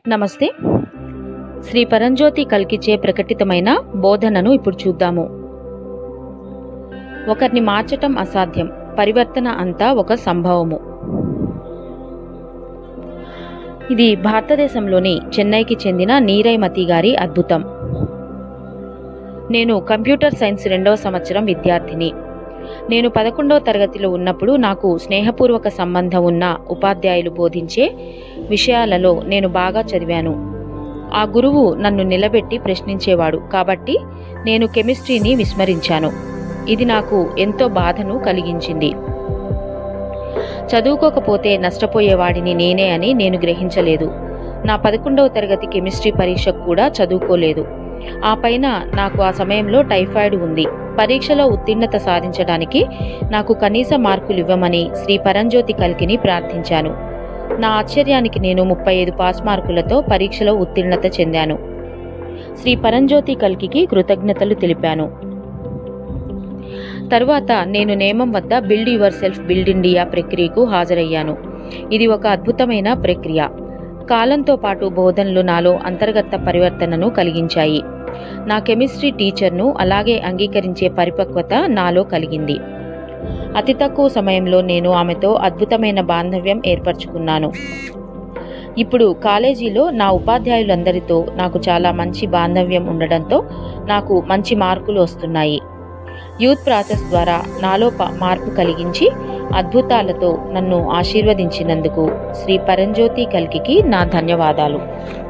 నమస్తే శ్రీ పరంజ్యోతి కల్కిచే ప్రకటితమైన బోధనను ఇప్పుడు చూద్దాము ఒకరిని మార్చటం అసాధ్యం పరివర్తన అంతా ఒక సంభవము ఇది భారతదేశంలోని చెన్నైకి చెందిన నీరైమతి గారి అద్భుతం నేను కంప్యూటర్ సైన్స్ రెండవ సంవత్సరం విద్యార్థిని నేను పదకొండవ తరగతిలో ఉన్నప్పుడు నాకు స్నేహపూర్వక సంబంధం ఉన్న ఉపాధ్యాయులు బోధించే విషయాలలో నేను బాగా చదివాను ఆ గురువు నన్ను నిలబెట్టి ప్రశ్నించేవాడు కాబట్టి నేను కెమిస్ట్రీని విస్మరించాను ఇది నాకు ఎంతో బాధను కలిగించింది చదువుకోకపోతే నష్టపోయేవాడిని నేనే అని నేను గ్రహించలేదు నా పదకొండవ తరగతి కెమిస్ట్రీ పరీక్షకు కూడా చదువుకోలేదు ఆ పైన నాకు ఆ సమయంలో టైఫాయిడ్ ఉంది పరీక్షలో ఉత్తీర్ణత సాధించడానికి నాకు కనీస మార్కులు ఇవ్వమని శ్రీ పరంజ్యోతి కల్కిని ప్రార్థించాను నా ఆశ్చర్యానికి నేను ముప్పై ఐదు పాస్ మార్కులతో పరీక్షలో ఉత్తీర్ణత చెందాను శ్రీ పరంజ్యోతి కల్కికి కృతజ్ఞతలు తెలిపాను తరువాత నేను నేమం వద్ద build yourself build India ప్రక్రియకు హాజరయ్యాను ఇది ఒక అద్భుతమైన ప్రక్రియ కాలంతో పాటు బోధనలు నాలో అంతర్గత పరివర్తనను కలిగించాయి నా కెమిస్ట్రీ టీచర్ను అలాగే అంగీకరించే పరిపక్వత నాలో కలిగింది అతి తక్కువ సమయంలో నేను ఆమెతో అద్భుతమైన బాంధవ్యం ఏర్పరచుకున్నాను ఇప్పుడు కాలేజీలో నా ఉపాధ్యాయులందరితో నాకు చాలా మంచి బాంధవ్యం ఉండడంతో నాకు మంచి మార్కులు వస్తున్నాయి యూత్ ప్రాసెస్ ద్వారా నాలో ప- మార్పు కలిగించి అద్భుతాలతో నన్ను ఆశీర్వదించినందుకు శ్రీ పరంజ్యోతి కల్కికి నా ధన్యవాదాలు